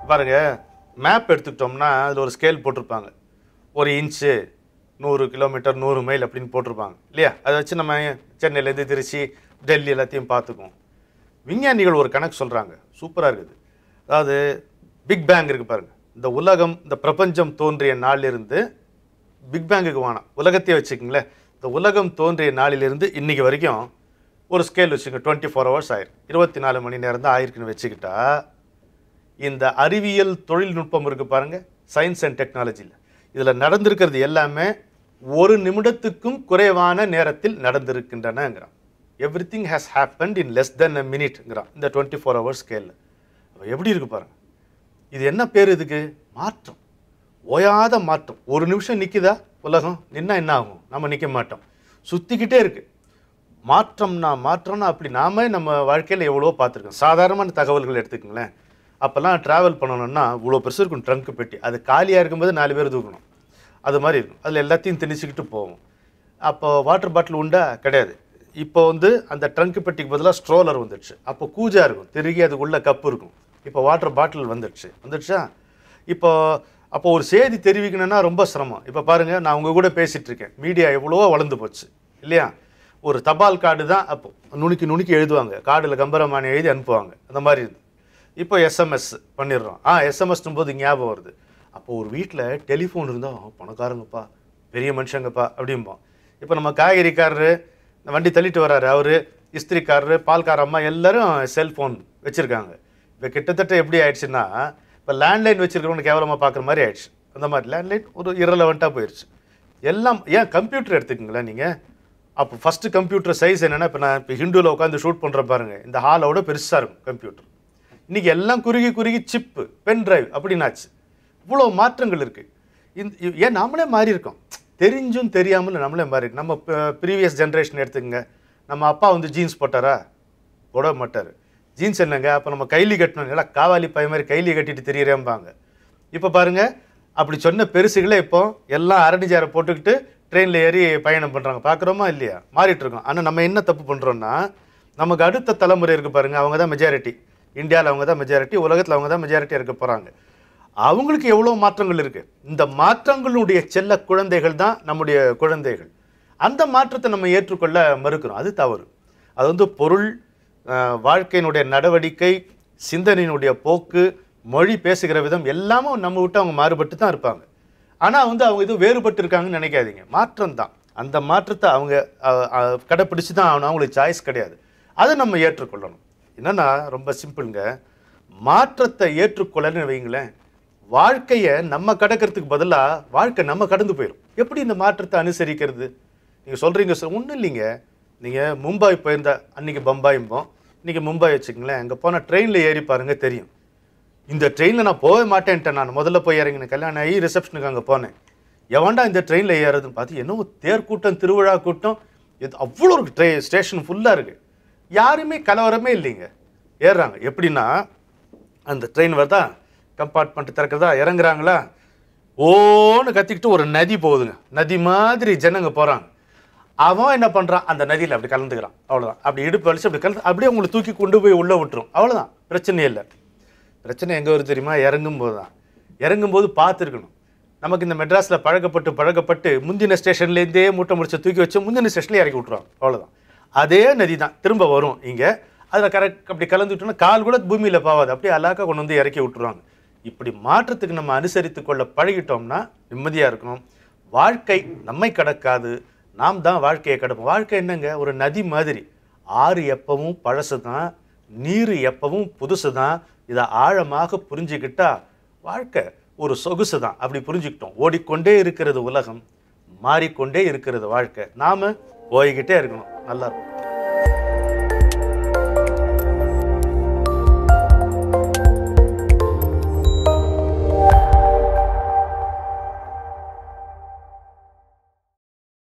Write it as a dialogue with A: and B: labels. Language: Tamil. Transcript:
A: பாருங்க மேப் எடுத்துக்கிட்டோம்னா அதில் ஒரு ஸ்கேல் போட்டிருப்பாங்க ஒரு இன்ச்சு நூறு கிலோமீட்டர் நூறு மைல் அப்படின்னு போட்டிருப்பாங்க இல்லையா அதை வச்சு நம்ம சென்னையிலேருந்து திருச்சி டெல்லி எல்லாத்தையும் பார்த்துக்குவோம் விஞ்ஞானிகள் ஒரு கணக்கு சொல்கிறாங்க சூப்பராக இருக்குது அதாவது பிக் பேங் இருக்கு பாருங்க இந்த உலகம் இந்த பிரபஞ்சம் தோன்றிய நாளிலிருந்து பிக் பேங்குக்கு வேணாம் உலகத்தையே வச்சுக்கோங்களேன் இந்த உலகம் தோன்றிய நாளிலிருந்து இன்னைக்கு வரைக்கும் ஒரு ஸ்கேல் வச்சுங்க டுவெண்ட்டி ஃபோர் ஹவர்ஸ் ஆயிருக்கு இருபத்தி நாலு மணி நேரம் தான் ஆயிருக்குன்னு வச்சுக்கிட்டா இந்த அறிவியல் தொழில்நுட்பம் இருக்கு பாருங்க சயின்ஸ் அண்ட் டெக்னாலஜியில் இதில் நடந்திருக்கிறது எல்லாமே ஒரு நிமிடத்துக்கும் குறைவான நேரத்தில் நடந்திருக்கின்றனங்கிறான் everything has happened in less than a மினிட்ங்கிறான் இந்த டுவெண்ட்டி ஃபோர் ஹவர்ஸ் ஸ்கேலில் எப்படி இருக்கு பாருங்க இது என்ன பேர் இதுக்கு மாற்றம் ஓயாத மாற்றம் ஒரு நிமிஷம் நிற்குதா உலகம் நின்னா என்ன ஆகும் நம்ம நிற்க மாட்டோம் சுற்றிக்கிட்டே இருக்கு மாற்றம்னா மாற்றம்னா அப்படி நாம நம்ம வாழ்க்கையில் எவ்வளோ பார்த்துருக்கோம் சாதாரணமான தகவல்கள் எடுத்துக்கங்களேன் அப்போல்லாம் ட்ராவல் பண்ணணும்னா இவ்வளோ பெருசு இருக்கும் ட்ரங்க் பெட்டி அது காலியாக இருக்கும்போது நாலு பேர் தூக்கணும் அது மாதிரி இருக்கும் அதில் எல்லாத்தையும் திணிச்சுக்கிட்டு போவோம் அப்போ வாட்டர் பாட்டில் உண்டா கிடையாது இப்போ வந்து அந்த ட்ரங்க் பெட்டிக்கு பதிலாக ஸ்ட்ரோலர் வந்துடுச்சு அப்போ கூஜா இருக்கும் திருகி அதுக்குள்ள கப்பு இருக்கும் இப்போ வாட்டர் பாட்டில் வந்துடுச்சு வந்துடுச்சா இப்போ அப்போ ஒரு செய்தி தெரிவிக்கணும்னா ரொம்ப சிரமம் இப்போ பாருங்க நான் உங்க கூட பேசிட்டு இருக்கேன் மீடியா எவ்வளவோ வளர்ந்து போச்சு இல்லையா ஒரு தபால் கார்டு தான் அப்போ நுணுக்கி நுணுக்கி எழுதுவாங்க கார்டில் கம்பரமானி எழுதி அனுப்புவாங்க அந்த மாதிரி இருந்து இப்போ எஸ்எம்எஸ் பண்ணிடுறோம் ஆ எஸ்எம்எஸ்னும் போது ஞாபகம் வருது அப்போ ஒரு வீட்டில் டெலிஃபோன் இருந்தால் பணக்காரங்கப்பா பெரிய மனுஷங்கப்பா அப்படிம்போம் இப்போ நம்ம காய்கறிக்காரரு இந்த வண்டி தள்ளிட்டு வர்றாரு அவரு இஸ்திரிக்காரரு பால்கார அம்மா எல்லாரும் செல்ஃபோன் வச்சுருக்காங்க இப்போ கிட்டத்தட்ட எப்படி ஆயிடுச்சுன்னா இப்போ லேண்ட்லைன் வச்சுருக்கிறவங்க கேவலமாக பார்க்குற மாதிரி ஆயிடுச்சு அந்த மாதிரி லேண்ட்லைன் ஒரு இரலவெண்ட்டாக போயிடுச்சு எல்லாம் ஏன் கம்ப்யூட்டர் எடுத்துக்கங்களேன் நீங்கள் அப்போ ஃபஸ்ட்டு கம்ப்யூட்டர் சைஸ் என்னென்னா இப்போ நான் இப்போ ஹிந்துவில் உட்காந்து ஷூட் பண்ணுற பாருங்க இந்த ஹாலோட பெருசாக இருக்கும் கம்ப்யூட்டர் இன்னைக்கு எல்லாம் குறுகி குறுகி சிப்பு பென் டிரைவ் அப்படின்னாச்சு இவ்வளோ மாற்றங்கள் இருக்குது இந்த ஏன் நாமளே மாறி இருக்கோம் தெரிஞ்சும் தெரியாமல் நம்மளே மாறி இருக்கோம். நம்ம ப்ரீவியஸ் ஜென்ரேஷன் எடுத்துக்கங்க நம்ம அப்பா வந்து ஜீன்ஸ் போட்டாரா போட மாட்டார் ஜீன்ஸ் என்னங்க அப்போ நம்ம கைலி கட்டணும் எல்லாம் காவாலி பை மாதிரி கைலி கட்டிட்டு தெரியறேம்பாங்க இப்போ பாருங்க அப்படி சொன்ன பெருசுகளே இப்போ எல்லாம் அரடி ஜாரை போட்டுக்கிட்டு ட்ரெயினில் ஏறி பயணம் பண்ணுறாங்க பார்க்குறோமா இல்லையா மாறிட்டு இருக்கோம் ஆனால் நம்ம என்ன தப்பு பண்ணுறோம்னா நமக்கு அடுத்த தலைமுறை இருக்கு பாருங்க அவங்க தான் மெஜாரிட்டி இந்தியாவில் அவங்க தான் மெஜாரிட்டி உலகத்தில் அவங்க தான் மெஜாரிட்டியாக இருக்க போகிறாங்க அவங்களுக்கு எவ்வளோ மாற்றங்கள் இருக்கு இந்த மாற்றங்களுடைய செல்ல குழந்தைகள் தான் நம்முடைய குழந்தைகள் அந்த மாற்றத்தை நம்ம ஏற்றுக்கொள்ள மறுக்கிறோம் அது தவறு அது வந்து பொருள் அஹ், வாழ்க்கையினுடைய நடவடிக்கை சிந்தனையினுடைய போக்கு மொழி பேசுகிற விதம் எல்லாமும் நம்ம விட்டு அவங்க மாறுபட்டு தான் இருப்பாங்க ஆனால் வந்து அவங்க இது வேறுபட்டு இருக்காங்கன்னு நினைக்காதீங்க மாற்றம் தான் அந்த மாற்றத்தை அவங்க கடைப்பிடிச்சு தான் ஆகணும் அவங்களுக்கு சாய்ஸ் கிடையாது அதை நம்ம ஏற்றுக்கொள்ளணும் என்னன்னா ரொம்ப சிம்பிளுங்க மாற்றத்தை ஏற்றுக்கொள்ளன்னு வைங்களேன் வாழ்க்கையை நம்ம கடக்கிறதுக்கு பதிலாக வாழ்க்கை நம்ம கடந்து போயிடும் எப்படி இந்த மாற்றத்தை அனுசரிக்கிறது நீங்கள் சொல்கிறீங்க ஒன்றும் இல்லைங்க நீங்கள் மும்பாய் போயிருந்தா அன்னைக்கு பம்பாயும்போம் இன்னைக்கு மும்பாய் வச்சுக்கங்களேன் அங்கே போனால் ட்ரெயினில் ஏறி பாருங்க தெரியும் இந்த ட்ரெயினில் நான் போகவே மாட்டேன்ட்டேன் நான் முதல்ல போய் இறங்கினேன் கல்யாணம் ஆகி ரிசப்ஷனுக்கு அங்கே போனேன் எவன்டா இந்த ட்ரெயினில் ஏறுறதுன்னு பார்த்து என்னவோ தேர் கூட்டம் திருவிழா கூட்டம் இது அவ்வளோ இருக்கு ட்ரெ ஸ்டேஷன் ஃபுல்லாக இருக்குது யாருமே கலவரமே இல்லைங்க ஏறுறாங்க எப்படின்னா அந்த ட்ரெயின் வருதா கம்பார்ட்மெண்ட் திறக்கிறதா இறங்குறாங்களா ஓன்னு கத்திக்கிட்டு ஒரு நதி போகுதுங்க நதி மாதிரி ஜனங்க போகிறாங்க அவன் என்ன பண்ணுறான் அந்த நதியில் அப்படி கலந்துக்கிறான் அவ்வளோதான் அப்படி இடுப்பு வலிச்சு அப்படி கலந்து அப்படியே உங்களை தூக்கி கொண்டு போய் உள்ளே விட்டுரும் அவ்வளோதான் பிரச்சனையே இல்லை பிரச்சனை எங்கே வருது தெரியுமா இறங்கும்போது தான் இறங்கும்போது பார்த்துருக்கணும் நமக்கு இந்த மெட்ராஸில் பழக்கப்பட்டு பழக்கப்பட்டு முந்தின ஸ்டேஷன்லேருந்தே மூட்டை முடிச்ச தூக்கி வச்சு முந்தின ஸ்டேஷன்லேயே இறக்கி விட்ருவாங்க அவ்வளோதான் அதே நதி தான் திரும்ப வரும் இங்கே அதில் கரெக்ட் அப்படி கலந்துட்டோம்னா கால் கூட பூமியில் போகாது அப்படியே அலாக்கா கொண்டு வந்து இறக்கி விட்டுருவாங்க இப்படி மாற்றத்துக்கு நம்ம அனுசரித்து கொள்ள பழகிட்டோம்னா நிம்மதியாக இருக்கும் வாழ்க்கை நம்மை கடக்காது நாம் தான் வாழ்க்கையை கடப்போம் வாழ்க்கை என்னங்க ஒரு நதி மாதிரி ஆறு எப்பவும் பழசு தான் நீர் எப்பவும் புதுசு தான் இதை ஆழமாக புரிஞ்சுக்கிட்டா வாழ்க்கை ஒரு சொகுசு தான் அப்படி புரிஞ்சுக்கிட்டோம் ஓடிக்கொண்டே இருக்கிறது உலகம் மாறிக்கொண்டே இருக்கிறது வாழ்க்கை நாம போய்கிட்டே இருக்கணும் நல்லா இருக்கும்